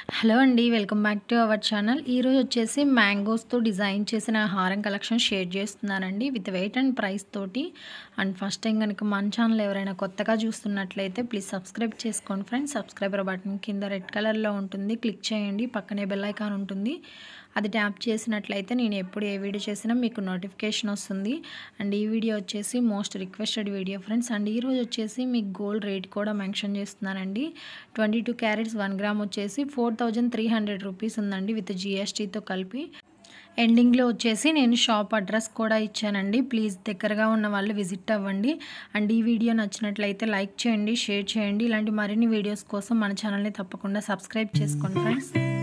hello అండి welcome back to our channel ఈరోజు వచ్చేసి మ్యాంగోస్తో డిజైన్ చేసిన హారం కలెక్షన్ షేర్ చేస్తున్నానండి విత్ వెయిట్ అండ్ ప్రైస్ తోటి అండ్ ఫస్ట్ టైం కనుక మన ఛానల్ ఎవరైనా కొత్తగా చూస్తున్నట్లయితే ప్లీజ్ సబ్స్క్రైబ్ చేసుకోండి ఫ్రెండ్స్ సబ్స్క్రైబర్ బటన్ కింద రెడ్ కలర్లో ఉంటుంది క్లిక్ చేయండి పక్కనే బెల్ ఐకాన్ ఉంటుంది అది ట్యాప్ చేసినట్లయితే నేను ఎప్పుడు ఏ వీడియో చేసినా మీకు నోటిఫికేషన్ వస్తుంది అండ్ ఈ వీడియో వచ్చేసి most requested video friends and ఈరోజు వచ్చేసి మీకు గోల్డ్ రేట్ కూడా మెన్షన్ చేస్తున్నానండి twenty two carats one gram వచ్చేసి four thousand three hundred rupees ఉందండి విత్ జిఎస్టీతో కలిపి ఎండింగ్లో వచ్చేసి నేను షాప్ అడ్రస్ కూడా ఇచ్చానండి ప్లీజ్ దగ్గరగా ఉన్న వాళ్ళు విజిట్ అవ్వండి అండ్ ఈ వీడియో నచ్చినట్లయితే లైక్ చేయండి షేర్ చేయండి ఇలాంటి మరిన్ని వీడియోస్ కోసం మన ఛానల్ని తప్పకుండా సబ్స్క్రైబ్ చేసుకోండి ఫ్రెండ్స్